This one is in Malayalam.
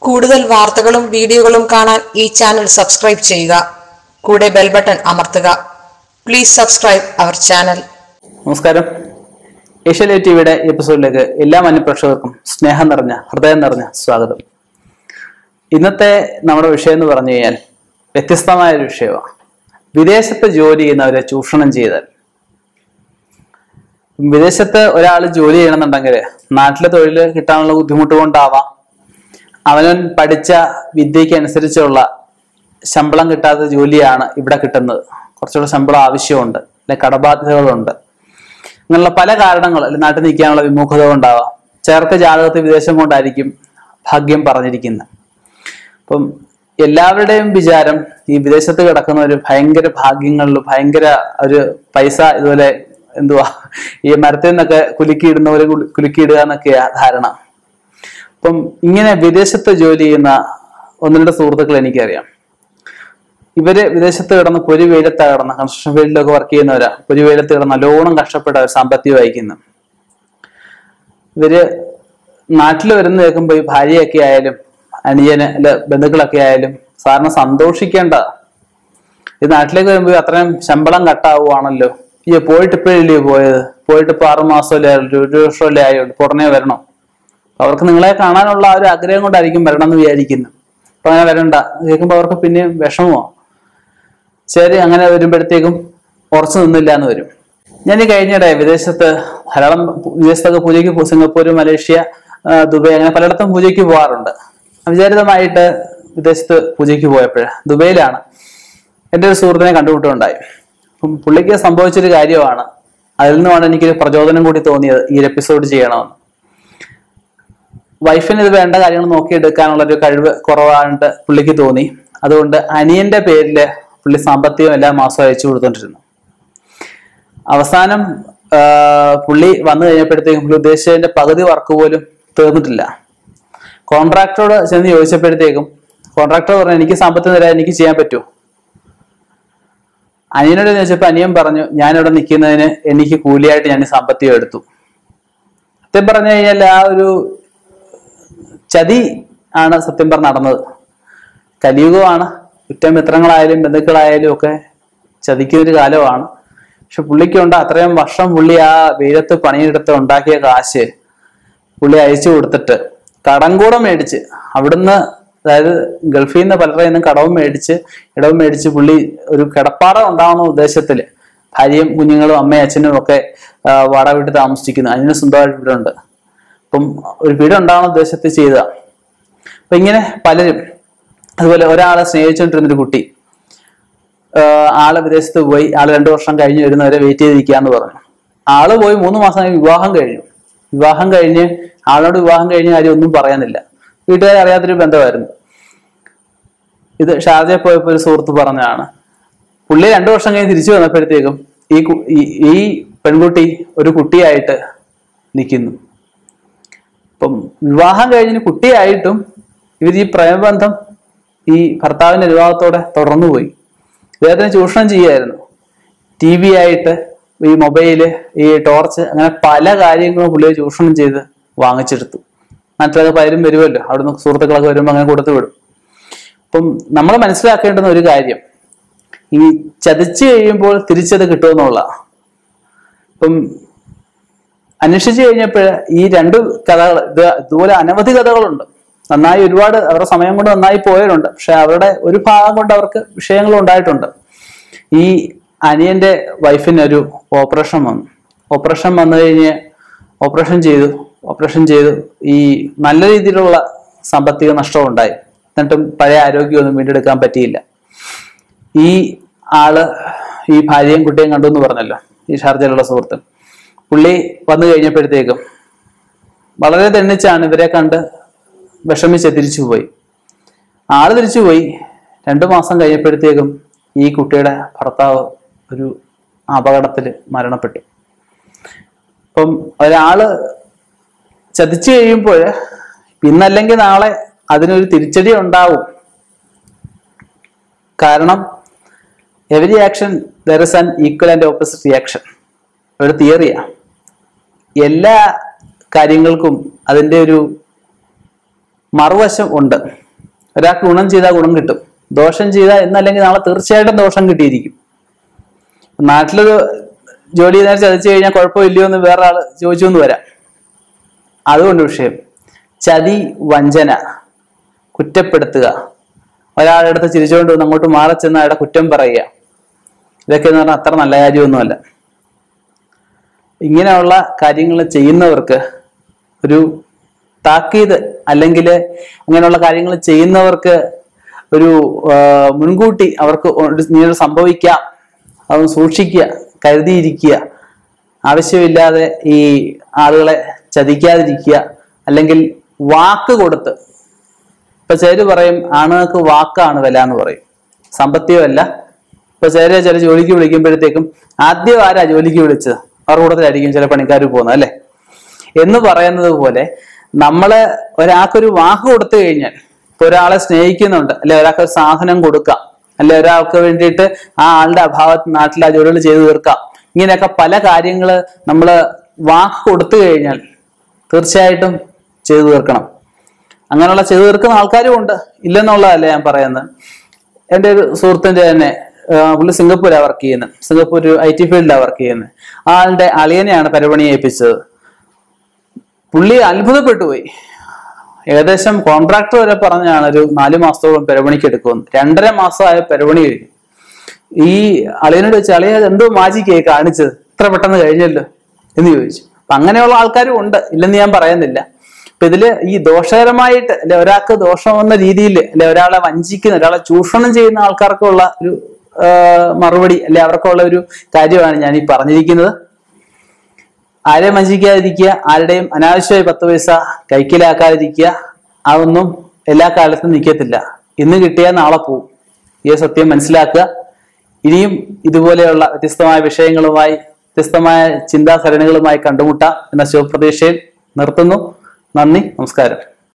കൂടുതൽ വാർത്തകളും വീഡിയോകളും കാണാൻ ഈ ചാനൽ സബ്സ്ക്രൈബ് ചെയ്യുക കൂടെ ബെൽ ബട്ടൺ അമർത്തുക പ്ലീസ് സബ്സ്ക്രൈബ് അവർ ചാനൽ നമസ്കാരം ഏഷ്യാലേ ടിവിയുടെ എപ്പിസോഡിലേക്ക് എല്ലാ മാന്യപ്രേക്ഷകർക്കും സ്നേഹം നിറഞ്ഞ ഹൃദയം നിറഞ്ഞ സ്വാഗതം ഇന്നത്തെ നമ്മുടെ വിഷയം എന്ന് പറഞ്ഞു കഴിഞ്ഞാൽ വ്യത്യസ്തമായ ഒരു വിഷയമാണ് വിദേശത്ത് ജോലി ചെയ്യുന്നവരെ ചൂഷണം ചെയ്താൽ വിദേശത്ത് ഒരാൾ ജോലി ചെയ്യണമെന്നുണ്ടെങ്കിൽ നാട്ടിലെ തൊഴിൽ കിട്ടാനുള്ള ബുദ്ധിമുട്ട് കൊണ്ടാവാം അവനവൻ പഠിച്ച വിദ്യയ്ക്ക് അനുസരിച്ചുള്ള ശമ്പളം കിട്ടാത്ത ജോലിയാണ് ഇവിടെ കിട്ടുന്നത് കുറച്ചുകൂടെ ശമ്പളം ആവശ്യമുണ്ട് അല്ലെ കടബാധ്യതകളുണ്ട് അങ്ങനെയുള്ള പല കാരണങ്ങൾ അല്ലെങ്കിൽ നാട്ടിൽ നിൽക്കാനുള്ള വിമുഖത കൊണ്ടാവാം ചേർത്ത ജാതകത്തിൽ വിദേശം കൊണ്ടായിരിക്കും ഭാഗ്യം പറഞ്ഞിരിക്കുന്നത് അപ്പം എല്ലാവരുടെയും വിചാരം ഈ വിദേശത്ത് കിടക്കുന്ന ഒരു ഭയങ്കര ഭാഗ്യങ്ങളിൽ ഭയങ്കര ഒരു പൈസ ഇതുപോലെ എന്തുവാ ഈ മരത്തിൽ നിന്നൊക്കെ കുലുക്കിയിടുന്നവരെ കുലു- കുലുക്കിയിടുക എന്നൊക്കെയാ ധാരണ അപ്പം ഇങ്ങനെ വിദേശത്ത് ജോലി ചെയ്യുന്ന ഒന്ന് രണ്ട് സുഹൃത്തുക്കൾ എനിക്കറിയാം ഇവര് വിദേശത്ത് കിടന്ന് പൊരി വെയിലത്താ കിടന്ന് കൺസ്ട്രക്ഷൻ ഫീൽഡിലൊക്കെ വർക്ക് ചെയ്യുന്നവരാ പൊരി വെയിലത്ത് കിടന്ന് നല്ലോണം കഷ്ടപ്പെട്ട അവർ സാമ്പത്തികം വഹിക്കുന്നു ഇവര് നാട്ടിൽ വരുന്ന കേൾക്കുമ്പോ ഈ ഭാര്യയൊക്കെ ആയാലും അനിയന് അല്ല ബന്ധുക്കളൊക്കെ ആയാലും സാറിന് സന്തോഷിക്കേണ്ട ഈ നാട്ടിലേക്ക് വരുമ്പോ അത്രയും ശമ്പളം കട്ടാവുകയാണല്ലോ ഈ പോയിട്ട് ഇപ്പോഴല്ലേ പോയത് പോയിട്ട് ഇപ്പൊ ആറു മാസമല്ലേ ആയുള്ളൂ, ഒരു വർഷമല്ലേ ആയുള്ളൂ ഇപ്പൊ ഉടനെ വരണം അവർക്ക് നിങ്ങളെ കാണാനുള്ള ആ ഒരു ആഗ്രഹം കൊണ്ടായിരിക്കും വരണം എന്ന് വിചാരിക്കുന്നു അപ്പൊ അങ്ങനെ വരണ്ട കേൾക്കുമ്പോ അവർക്ക് പിന്നെയും വിഷമോ ശരി അങ്ങനെ വരുമ്പോഴത്തേക്കും ഉറച്ചു നിന്നില്ല എന്ന് വരും ഞാൻ ഈ കഴിഞ്ഞിടെ വിദേശത്ത് ധാരാളം വിദേശത്തൊക്കെ പൂജയ്ക്ക് പോ- സിംഗപ്പൂർ മലേഷ്യ ആ, ദുബായ് അങ്ങനെ പലയിടത്തും പൂജയ്ക്ക് പോകാറുണ്ട് അവിചാരിതമായിട്ട് വിദേശത്ത് പൂജയ്ക്ക് പോയപ്പോഴ് ദുബൈയിലാണ് എൻ്റെ ഒരു സുഹൃത്തിനെ കണ്ടുമുട്ടുണ്ടായി അപ്പം പുള്ളിക്ക് സംഭവിച്ചൊരു കാര്യമാണ് അതിൽ നിന്നുമാണ് എനിക്കൊരു പ്രചോദനം കൂടി തോന്നിയത് ഈ ഒരു എപ്പിസോഡ് ചെയ്യണമെന്ന് വൈഫിന് ഇത് വേണ്ട കാര്യങ്ങൾ നോക്കിയെടുക്കാനുള്ള ഒരു കഴിവ് കുറവായിട്ട് പുള്ളിക്ക് തോന്നി അതുകൊണ്ട് അനിയന്റെ പേരില് പുള്ളി സാമ്പത്തികം എല്ലാ മാസവും അയച്ചു കൊടുത്തോണ്ടിരുന്നു അവസാനം ആ, പുള്ളി വന്നു കഴിഞ്ഞപ്പോഴത്തേക്കും പുള്ളി ഉദ്ദേശിച്ചതിന്റെ പകുതി വർക്ക് പോലും തീർന്നിട്ടില്ല കോൺട്രാക്ടറോട് ചെന്ന് ചോദിച്ചപ്പോഴത്തേക്കും കോൺട്രാക്ടർ പറഞ്ഞു എനിക്ക് സാമ്പത്തികം തരാൻ എനിക്ക് ചെയ്യാൻ പറ്റുമോ അനിയനോട് ചോദിച്ചപ്പോ അനിയൻ പറഞ്ഞു ഞാനിവിടെ നിൽക്കുന്നതിന് എനിക്ക് കൂലിയായിട്ട് ഞാൻ ഈ സാമ്പത്തികം എടുത്തു സത്യം പറഞ്ഞു കഴിഞ്ഞാൽ ആ ഒരു ചതി ആണ് സത്യം പറഞ്ഞ നടന്നത് കലിയുഗമാണ് ഉറ്റമിത്രങ്ങളായാലും ബന്ധുക്കളായാലും ഒക്കെ ചതിക്കുന്ന ഒരു കാലമാണ് പക്ഷെ പുള്ളിക്കുണ്ട് അത്രയും വർഷം പുള്ളി ആ വെയിലത്ത് പണിയെടുത്ത് ഉണ്ടാക്കിയ കാശ് പുള്ളി അയച്ചു കൊടുത്തിട്ട് കടം കൂടെ മേടിച്ച് അവിടുന്ന് അതായത് ഗൾഫിൽ നിന്ന് പലരുടെ നിന്നും കടവും മേടിച്ച് ഇടവും മേടിച്ച് പുള്ളി ഒരു കിടപ്പാട ഉണ്ടാവുന്ന ഉദ്ദേശത്തില് ഭാര്യയും കുഞ്ഞുങ്ങളും അമ്മയും അച്ഛനും ഒക്കെ ആ, വാടക വീട്ടിൽ താമസിക്കുന്നു അതിന് സ്വന്തമായിട്ട് വീടുണ്ട് അപ്പം ഒരു വീട് ഉണ്ടാവുന്ന ഉദ്ദേശത്തിൽ ചെയ്തതാ അപ്പൊ ഇങ്ങനെ പലരും അതുപോലെ ഒരാളെ സ്നേഹിച്ചുകൊണ്ടിരുന്നൊരു കുട്ടി ആഹ് ആള് വിദേശത്ത് പോയി ആള് രണ്ടു വർഷം കഴിഞ്ഞ് വരുന്നവരെ വെയിറ്റ് ചെയ്തിരിക്കാന്ന് പറഞ്ഞു ആള് പോയി മൂന്ന് മാസം കഴിഞ്ഞ് വിവാഹം കഴിഞ്ഞു വിവാഹം കഴിഞ്ഞ് ആളോട് വിവാഹം കഴിഞ്ഞ കാര്യം ഒന്നും പറയാനില്ല വീട്ടുകാരെ അറിയാത്തൊരു ബന്ധമായിരുന്നു ഇത് ഷാർജയിൽ പോയപ്പോ ഒരു സുഹൃത്ത് പറഞ്ഞതാണ് പുള്ളി രണ്ടു വർഷം കഴിഞ്ഞ് തിരിച്ചു വന്നപ്പോഴത്തേക്കും ഈ കു- ഈ- ഈ പെൺകുട്ടി ഒരു കുട്ടിയായിട്ട് നിൽക്കുന്നു ഇപ്പം വിവാഹം കഴിഞ്ഞ് കുട്ടിയായിട്ടും ഇവർ ഈ പ്രേമബന്ധം ഈ ഭർത്താവിന്റെ വിവാഹത്തോടെ തുടർന്നു പോയി ഇദ്ദേഹത്തിന് ചൂഷണം ചെയ്യായിരുന്നു ടി വി ആയിട്ട് ഈ മൊബൈല് ഈ ടോർച്ച് അങ്ങനെ പല കാര്യങ്ങളും പുള്ളിയെ ചൂഷണം ചെയ്ത് വാങ്ങിച്ചെടുത്തു നാട്ടിലൊക്കെ പലരും വരുമല്ലോ അവിടുന്ന് സുഹൃത്തുക്കളൊക്കെ വരുമ്പോൾ അങ്ങനെ കൊടുത്തു വിടും അപ്പം നമ്മൾ മനസ്സിലാക്കേണ്ടുന്ന ഒരു കാര്യം ഈ ചതിച്ചു കഴിയുമ്പോൾ തിരിച്ചത് കിട്ടുമെന്നുള്ള ഇപ്പം അന്വേഷിച്ചു കഴിഞ്ഞപ്പോൾ ഈ രണ്ട് കഥകൾ ഇത് ഇതുപോലെ അനവധി കഥകളുണ്ട് നന്നായി ഒരുപാട് അവരുടെ സമയം കൊണ്ട് നന്നായി പോയവരുണ്ട് പക്ഷെ അവരുടെ ഒരു ഭാഗം കൊണ്ട് അവർക്ക് വിഷയങ്ങളും ഉണ്ടായിട്ടുണ്ട് ഈ അനിയന്റെ വൈഫിന് ഒരു ഓപ്പറേഷൻ വന്നു ഓപ്പറേഷൻ വന്നു കഴിഞ്ഞ് ഓപ്പറേഷൻ ചെയ്തു ഓപ്പറേഷൻ ചെയ്തു ഈ നല്ല രീതിയിലുള്ള സാമ്പത്തിക നഷ്ടം ഉണ്ടായി എന്നിട്ടും പഴയ ആരോഗ്യമൊന്നും വീണ്ടെടുക്കാൻ പറ്റിയില്ല ഈ ആള് ഈ ഭാര്യയും കുട്ടിയും കണ്ടു എന്ന് പറഞ്ഞല്ലോ ഈ ഷാർജയിലുള്ള സുഹൃത്ത് പുള്ളി വന്നു കഴിഞ്ഞപ്പോഴത്തേക്കും വളരെ തെണ്ണിച്ചാണ് ഇവരെ കണ്ട് വിഷമിച്ച് തിരിച്ചുപോയി ആള് തിരിച്ചുപോയി രണ്ടു മാസം കഴിഞ്ഞപ്പോഴത്തേക്കും ഈ കുട്ടിയുടെ ഭർത്താവ് ഒരു അപകടത്തിൽ മരണപ്പെട്ടു അപ്പം ഒരാള് ചതിച്ചു കഴിയുമ്പോൾ ഇന്നല്ലെങ്കിൽ നാളെ അതിനൊരു തിരിച്ചടി ഉണ്ടാവും കാരണം every action there is an equal and opposite reaction ഒരു തിയറിയാ എല്ലാ കാര്യങ്ങൾക്കും അതിൻ്റെ ഒരു മറുവശം ഉണ്ട് ഒരാൾക്ക് ഗുണം ചെയ്താൽ ഗുണം കിട്ടും ദോഷം ചെയ്താൽ എന്നല്ലെങ്കിൽ നാളെ തീർച്ചയായിട്ടും ദോഷം കിട്ടിയിരിക്കും നാട്ടിലൊരു ജോലി ചെയ്താൽ ചതിച്ചു കഴിഞ്ഞാൽ കുഴപ്പമില്ലയോ എന്ന് വേറെ ആള് ചോദിച്ചു എന്ന് വരാം അതുകൊണ്ട് വിഷയം ചതി വഞ്ചന കുറ്റപ്പെടുത്തുക ഒരാളുടെ അടുത്ത് ചിരിച്ചുകൊണ്ട് വന്ന് അങ്ങോട്ട് മാറി ചെന്ന് അയാളുടെ കുറ്റം പറയുക ഇതൊക്കെ എന്ന് പറഞ്ഞാൽ അത്ര നല്ല കാര്യമൊന്നുമല്ല ഇങ്ങനെയുള്ള കാര്യങ്ങൾ ചെയ്യുന്നവർക്ക് ഒരു താക്കീത് അല്ലെങ്കിൽ അങ്ങനെയുള്ള കാര്യങ്ങൾ ചെയ്യുന്നവർക്ക് ഒരു ആ, മുൻകൂട്ടി അവർക്ക് ഒരു നീട് സംഭവിക്കാം അത് സൂക്ഷിക്കുക കരുതിയിരിക്കുക ആവശ്യമില്ലാതെ ഈ ആളുകളെ ചതിക്കാതിരിക്കുക അല്ലെങ്കിൽ വാക്ക് കൊടുത്ത് ഇപ്പൊ ചിലര് പറയും ആണുങ്ങൾക്ക് വാക്കാണ് വില എന്ന് പറയും സമ്പത്തിയമല്ല ഇപ്പൊ ചിലരെ ചില ജോലിക്ക് വിളിക്കുമ്പോഴത്തേക്കും ആദ്യം ആരാ ജോലിക്ക് വിളിച്ചത് അവരുടെ കൂട്ടത്തിലായിരിക്കും ചില പണിക്കാർ പോകുന്നത് അല്ലെ എന്ന് പറയുന്നത് പോലെ നമ്മള് ഒരാൾക്കൊരു വാക്ക് കൊടുത്തു കഴിഞ്ഞാൽ ഇപ്പൊ ഒരാളെ സ്നേഹിക്കുന്നുണ്ട് അല്ലെ ഒരാൾക്ക് ഒരു സാധനം കൊടുക്കാം അല്ലെ ഒരാൾക്ക് വേണ്ടിയിട്ട് ആ ആളുടെ അഭാവത്ത് നാട്ടിൽ ആ ജോലികൾ ചെയ്തു തീർക്കാം ഇങ്ങനെയൊക്കെ പല കാര്യങ്ങള് നമ്മള് വാക്ക് കൊടുത്തു കഴിഞ്ഞാൽ തീർച്ചയായിട്ടും ചെയ്തു തീർക്കണം അങ്ങനെയുള്ള ചെയ്തു തീർക്കുന്ന ആൾക്കാരും ഉണ്ട് ഇല്ലെന്നുള്ളതല്ല ഞാൻ പറയുന്നത് എൻ്റെ ഒരു സുഹൃത്തിന്റെ തന്നെ ആ, പുള്ളി സിംഗപ്പൂരാണ് വർക്ക് ചെയ്യുന്നത് സിംഗപ്പൂർ ഐ ടി ഫീൽഡിലാണ് വർക്ക് ചെയ്യുന്നത് ആ ആളുടെ അളിയനെയാണ് പരിപണി ഏൽപ്പിച്ചത് പുള്ളി അത്ഭുതപ്പെട്ടു പോയി ഏകദേശം കോൺട്രാക്ടർ വരെ പറഞ്ഞാണ് ഒരു നാല് മാസത്തോളം പെരപണിക്ക് എടുക്കുമെന്ന് രണ്ടര മാസമായ പെരപണി കഴിഞ്ഞു ഈ അളിയനോട് വെച്ച് അളിയ എന്തോ മാജിക്കായി കാണിച്ചത് ഇത്ര പെട്ടെന്ന് കഴിഞ്ഞല്ലോ എന്ന് ചോദിച്ചു അപ്പൊ അങ്ങനെയുള്ള ആൾക്കാരും ഉണ്ട് ഇല്ലെന്ന് ഞാൻ പറയുന്നില്ല അപ്പൊ ഇതില് ഈ ദോഷകരമായിട്ട് അല്ലെ ഒരാൾക്ക് ദോഷമെന്ന രീതിയിൽ അല്ലെ ഒരാളെ വഞ്ചിക്കുന്ന ഒരാളെ ചൂഷണം ചെയ്യുന്ന ആൾക്കാർക്കുള്ള ഒരു ആ, മറുപടി അല്ലെ അവർക്കുള്ള ഒരു കാര്യമാണ് ഞാൻ ഈ പറഞ്ഞിരിക്കുന്നത് ആരെയും വഞ്ചിക്കാതിരിക്കുക ആരുടെയും അനാവശ്യമായി പത്ത് പൈസ കൈക്കലാക്കാതിരിക്കുക അതൊന്നും എല്ലാ കാലത്തും നിൽക്കത്തില്ല ഇന്ന് കിട്ടിയാൽ നാളെ പോവും ഈ സത്യം മനസ്സിലാക്കുക ഇനിയും ഇതുപോലെയുള്ള വ്യത്യസ്തമായ വിഷയങ്ങളുമായി വ്യത്യസ്തമായ ചിന്താസരണികളുമായി കണ്ടുമുട്ടാം എന്ന ശുഭപ്രതീക്ഷയിൽ നിർത്തുന്നു നന്ദി നമസ്കാരം